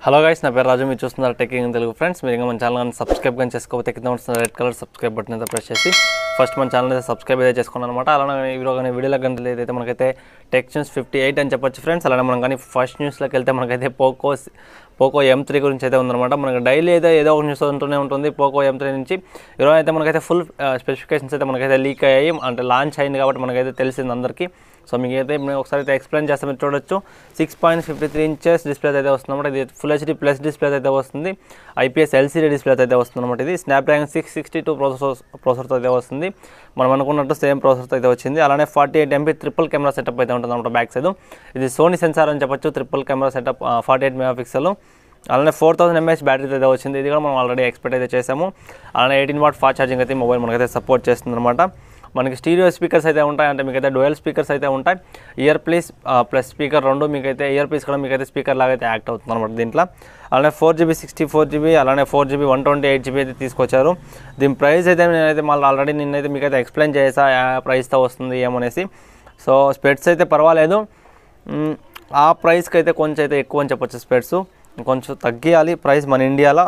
hello guys నా పేరు రాజు మీరు చూస్తున్నారు టెకింగ్ తెలుగు ఫ్రెండ్స్ మీరు ఇంకా మన ఛానల్ సబ్స్క్రైబ్ కానీ చేసుకోకపోతే కింద వస్తున్న రెడ్ కలర్ సబ్స్క్రైబ్ బటన్ అయితే ప్రెస్ చేసి ఫస్ట్ మన ఛానల్ అయితే సబ్స్క్రైబ్ అయితే చేసుకున్నాను అనమాట అలానే వీడియో కానీ వీడియోలో గంటలు ఏదైతే మనకైతే టెక్ న్యూస్ ఫిఫ్టీ ఎయిట్ అని చెప్పొచ్చు ఫ్రెండ్స్ అలానే మనం కానీ ఫస్ట్ న్యూస్లోకి వెళ్తే మనకైతే పోకో పోకో ఎం త్రీ గురించి అయితే ఉందన్నమాట మనకి డైలీ అయితే ఏదో ఒక న్యూస్ ఉంటూనే ఉంటుంది పోకో ఎం త్రీ నుంచి ఈరోజు అయితే మనకైతే ఫుల్ స్పెసిఫికేషన్స్ అయితే మనకైతే లీక్ అయ్యాయి అంటే లాంచ్ అయింది కాబట్టి మనకైతే తెలిసింది అందరికీ సో మీకు అయితే నేను ఒకసారి అయితే ఎక్స్ప్లెయిన్ చేస్తే మీరు చూడొచ్చు six point fifty three inches display అయితే వస్తుంది అనమాట ఇది ఫుల్ హెచ్డి ప్లస్ డిస్ప్లే అయితే వస్తుంది ఐపీఎస్ ఎల్సీడీ డిస్ప్లే అయితే వస్తుంది అనమాట ఇది Snapdragon six sixty two processor ప్రాసెసర్తో అయితే వస్తుంది మనం అనుకున్నట్టు సేమ్ ప్రాసెసర్తో అయితే వచ్చింది అలానే forty eight MP triple camera setup అయితే ఉంటుంది అనమాట బ్యాక్ సైడ్ ఇది సోనీ సెన్సార్ అని చెప్పొచ్చు triple camera setup forty eight mega pixel అలానే ఫోర్ థౌసండ్ ఎంఎస్ బ్యాటరీ అయితే వచ్చింది ఇది కూడా మనం ఆల్రెడీ ఎక్స్పెక్ట్ అయితే చేసాము అలానే ఎయిటీన్ వాట్ ఫాస్ట్ ఛార్జింగ్ అయితే మొబైల్ మనకైతే సపోర్ట్ చేస్తుంది అనమాట మనకి స్టీరియో స్పీకర్స్ అయితే ఉంటాయి అంటే మీకైతే డోయల్ స్పీకర్స్ అయితే ఉంటాయి ఇయర్ ప్లీస్ ప్లస్ స్పీకర్ రెండు మీకైతే ఇయర్ పీస్ కూడా మీకైతే స్పీకర్ లాగా అయితే యాక్ట్ అవుతుంది అనమాట దీంట్లో అలానే four GB sixty four GB అలానే four GB one twenty eight GB అయితే తీసుకొచ్చారు దీని ప్రైస్ అయితే నేనైతే మళ్ళీ ఆల్రెడీ నిన్నైతే మీకైతే ఎక్స్ప్లెయిన్ చేసా ఆ ప్రైస్తో వస్తుంది ఏమనేసి సో స్పెట్స్ అయితే పర్వాలేదు మ్, ఆ ప్రైస్కి అయితే కొంచెం అయితే ఎక్కువ అని చెప్పొచ్చు స్పెట్స్ కొంచెం తగ్గియాలి ప్రైస్ మన ఇండియాలో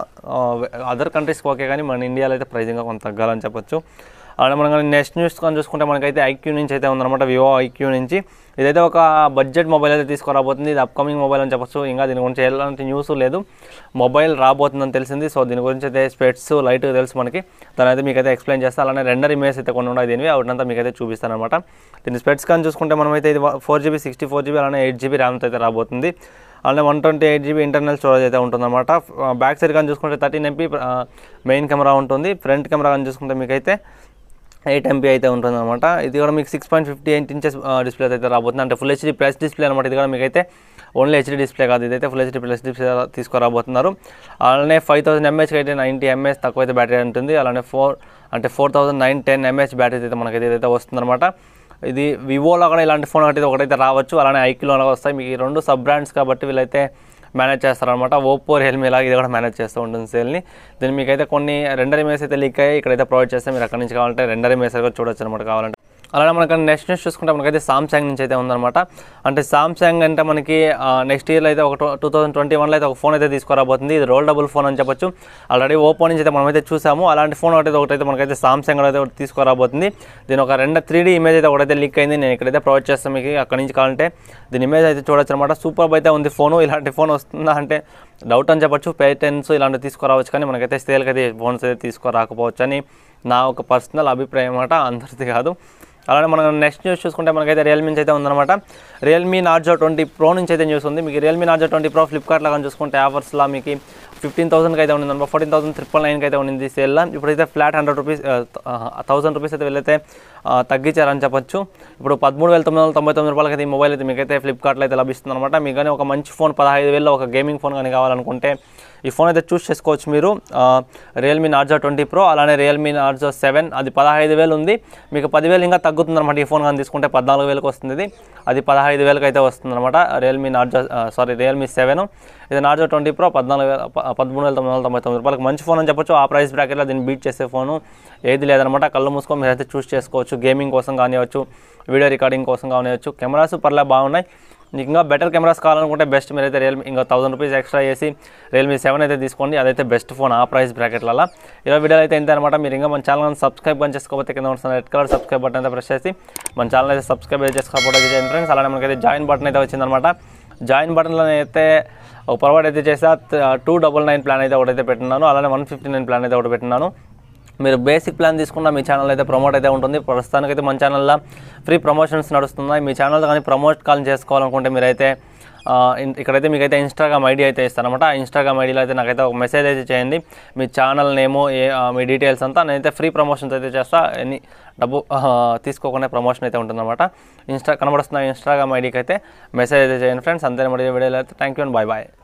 అదర్ కంట్రీస్కి ఓకే కానీ మన ఇండియాలో అయితే ప్రైస్ ఇంకా కొంత తగ్గాలని చెప్పొచ్చు అలానే మనం కానీ నెక్స్ట్ న్యూస్ కానీ చూసుకుంటే మనకైతే ఐక్యూ నుంచి అయితే ఉందన్నమాట వివో ఐక్యూ నుంచి ఇదైతే ఒక బడ్జెట్ మొబైల్ అయితే తీసుకురాబోతుంది ఇది అప్కమింగ్ మొబైల్ అని చెప్పొచ్చు ఇంకా దీని గురించి ఎలాంటి న్యూస్ లేదు మొబైల్ రాబోతుందని తెలిసింది సో దీని గురించి అయితే స్పెట్స్ లైట్ తెలుసు మనకి దాని అయితే మీకైతే ఎక్స్ప్లెయిన్ చేస్తాను అలానే రెండర్ ఇమేజ్ అయితే కొన్ని ఉన్నాయి దీనివి వాటినంతా మీకైతే చూపిస్తాను అనమాట దీని స్పెట్స్ కానీ చూసుకుంటే మనమైతే ఇది four GB sixty four GB అలానే ఎయిట్ జీబీ ర్యామ్తో అయితే రాబోతుంది అలానే one twenty eight GB internal storage అయితే ఉంటుందన్నమాట బ్యాక్ సైడ్ కానీ చూసుకుంటే థర్టీన్ ఎంపీ మెయిన్ కెమెరా ఉంటుంది ఫ్రంట్ కెమెరా కానీ చూసుకుంటే మీకైతే ఎయిట్ ఎంపీ అయితే ఉంటుంది అనమాట ఇది కూడా మీకు six point fifty eight inches display అయితే రాబోతుంది అంటే ఫుల్ హెచ్డీ ప్లస్ డిస్ప్లే అనమాట ఇది కూడా మీకైతే ఓన్లీ హెచ్డీ డిస్ప్లే కాదు ఇదైతే ఫుల్ హెచ్డీ ప్లస్ డిస్ప్లే తీసుకురాబోతున్నారు అలానే ఫైవ్ థౌసండ్ ఎంహెచ్కి అయితే నైంటీ ఎంహెచ్ తక్కువ అయితే బ్యాటరీ ఉంటుంది అలానే ఫోర్ అంటే four thousand nine ten mAh battery అయితే మనకైతే ఇదైతే వస్తుందన్నమాట ఇది వివోలో కూడా ఇలాంటి ఫోన్ ఒకటి ఒకటైతే రావచ్చు అలానే ఐక్యూలో వస్తాయి మీకు ఈ రెండు సబ్ బ్రాండ్స్ కాబట్టి వీళ్ళైతే మేనేజ్ చేస్తారనమాట ఓప్పో రియల్మీ లాగా ఇది కూడా మేనేజ్ చేస్తూ ఉంటుంది సేల్ని దీన్ని మీకైతే కొన్ని రెండర్ ఇమేజ్ అయితే లీక్ అయ్యి ఇక్కడైతే ప్రొవైడ్ చేస్తే మీరు అక్కడి నుంచి కావాలంటే రెండర్ ఇమేజ్ కూడా చూడొచ్చు అనమాట కావాలంటే అలానే మనకి నెక్స్ట్ న్యూస్ చూసుకుంటే మనకైతే సామ్సంగ్ నుంచి అయితే ఉందన్నమాట అంటే సామ్సంగ్ అంటే మనకి నెక్స్ట్ ఇయర్లో అయితే ఒక టూ థౌసండ్ ట్వంటీ వన్లో అయితే ఒక ఫోన్ అయితే తీసుకురాబోతుంది ఇది రోల్ డబుల్ ఫోన్ అని చెప్పొచ్చు ఆల్రెడీ ఓపో నుంచి అయితే మనమైతే చూసాము అలాంటి ఫోన్ ఒకటి ఒకటైతే మనకైతే సామ్సంగ్ అయితే ఒకటి తీసుకురాబోతుంది దీని ఒక రెండు త్రీ డీ ఇమేజ్ అయితే ఒకటైతే లీక్ అయింది నేను ఇక్కడైతే ప్రొవైడ్ చేస్తాను మీకు అక్కడి నుంచి కావాలంటే దీని ఇమేజ్ అయితే చూడొచ్చు అనమాట సూపర్ అయితే ఉంది ఫోను ఇలాంటి ఫోన్ వస్తుందా అంటే డౌట్ అని చెప్పొచ్చు పేటెంట్స్ ఇలాంటివి తీసుకురావచ్చు కానీ మనకైతే సేల్కి అయితే ఫోన్స్ అయితే తీసుకురాకపోవచ్చు అని నా ఒక పర్సనల్ అభిప్రాయం అన్నమాట అందరిది కాదు అలానే మనం నెక్స్ట్ న్యూస్ చూసుకుంటే మనకైతే రియల్మీ నుంచి అయితే ఉందన్నమాట రియల్మీ నార్జో ట్వంటీ ప్రో నుంచి అయితే న్యూస్ ఉంది మీకు రియల్మీ నార్జో ట్వంటీ ప్రో ఫ్లిప్కార్ట్లో కానీ చూసుకుంటే ఆఫర్స్లో మీకు ఫిఫ్టీన్ థౌసండ్కి అయితే ఉండింది అనమాట ఫోర్టీన్ థౌసండ్ ట్రిపుల్ నైన్కి అయితే ఉండింది సేల్లో ఇప్పుడైతే flat hundred rupees thousand rupees అయితే వీళ్ళైతే ఆ, తగ్గించారని చెప్పొచ్చు ఇప్పుడు పదమూడు వేల తొమ్మిది వందల తొంభై తొమ్మిది రూపాయలకి అయితే ఈ మొబైల్ అయితే మీకైతే ఫ్లిప్కార్ట్లో అయితే లభిస్తుంది అనమాట మీకు కానీ ఒక మంచి ఫోన్ పదహైదు వేలలో ఒక గేమింగ్ ఫోన్ కానీ కావాలనుకుంటే ఈ ఫోన్ అయితే చూస్ చేసుకోవచ్చు మీరు రియల్మీ నార్జో ట్వంటీ ప్రో అలానే రియల్మీ నార్జో సెవెన్ అది పదహైదు వేలు ఉంది మీకు పదివేలు ఇంకా తగ్గుతుంది అనమాట ఈ ఫోన్ కానీ తీసుకుంటే పద్నాలుగు వేలకు వస్తుంది ఇది అది పదహైదు వేలకు అయితే వస్తుంది అనమాట Realme Narzo sorry Realme seven ఇది నార్జో ట్వంటీ ప్రో పద్నాలుగు వేల ప- పదమూడు వేల తొమ్మిది వందల తొంభై తొమ్మిది రూపాయలకు మంచి ఫోన్ అని చెప్పొచ్చు ఆ ప్రైస్ బ్రాకెట్లో దీన్ని బీట్ చేసే ఫోను ఏది లేదనమాట కళ్ళు మూసుకొని మీరైతే చూస్ చేసుకోవచ్చు గేమింగ్ కోసం కానివ్వచ్చు వీడియో రికార్డింగ్ కోసం కానివ్వచ్చు కెమెరాస్ పర్లే బాగున్నాయి మీకు ఇంకా బెటర్ కెమెరాస్ కావాలనుకుంటే బెస్ట్ మీరైతే రియల్మీ ఇంకా థౌసండ్ రూపీస్ ఎక్స్ట్రా చేసి రియల్మీ సెవెన్ అయితే తీసుకోండి అదైతే బెస్ట్ ఫోన్ ఆ ప్రైస్ బ్రాకెట్లలో ఇలా వీడియో అయితే ఎంత అనమాట మీరు ఇంకా మన ఛానల్ సబ్స్క్రైబ్ కానీ చేసుకోకపోతే కింద ఉన్న రెడ్ కలర్ సబ్స్క్రైబ్ బటన్ అయితే ప్రెస్ చేసి మన ఛానల్ అయితే సబ్స్క్రైబ్ అయితే చేసుకోకపోతే అయితే చేయండి ఫ్రెండ్స్ అలానే మనకైతే జాయిన్ బటన్ అయితే వచ్చిందనమాట జాయిన్ బటన్లో అయితే ఒక ప్రొవైడ్ అయితే చేసా టూ డబల్ నైన్ ప్లాన్ అయితే ఒకటైతే పెట్టినాను అలానే వన్ ఫిఫ్టీ నైన్ ప్లాన్ అయితే ఒకటి పెట్టినాను మీరు బేసిక్ ప్లాన్ తీసుకున్న మీ ఛానల్ అయితే ప్రమోట్ అయితే ఉంటుంది ప్రస్తుతానికైతే మన ఛానల్లో ఫ్రీ ప్రమోషన్స్ నడుస్తున్నాయి మీ ఛానల్ కానీ ప్రమోట్ కాల్ చేసుకోవాలనుకుంటే మీరైతే ఆ, ఇన్- ఇక్కడైతే మీకైతే ఇన్స్టాగ్రామ్ ఐడి అయితే ఇస్తానమాట ఆ ఇన్స్టాగ్రామ్ ఐడిలో అయితే నాకైతే ఒక మెసేజ్ అయితే చేయండి మీ ఛానల్ నేమో ఏ ఆ, మీ డీటెయిల్స్ అంతా నేనైతే ఫ్రీ ప్రమోషన్స్ అయితే చేస్తా ఎన్ని డబ్బు ఆ, తీసుకోకుండా ప్రమోషన్ అయితే ఉంటుందన్నమాట ఇన్స్టా కనబడుతున్న ఇన్స్టాగ్రామ్ ఐడికి అయితే మెసేజ్ అయితే చేయండి ఫ్రెండ్స్ అంతే మరి వీడియోలో అయితే thank you and bye bye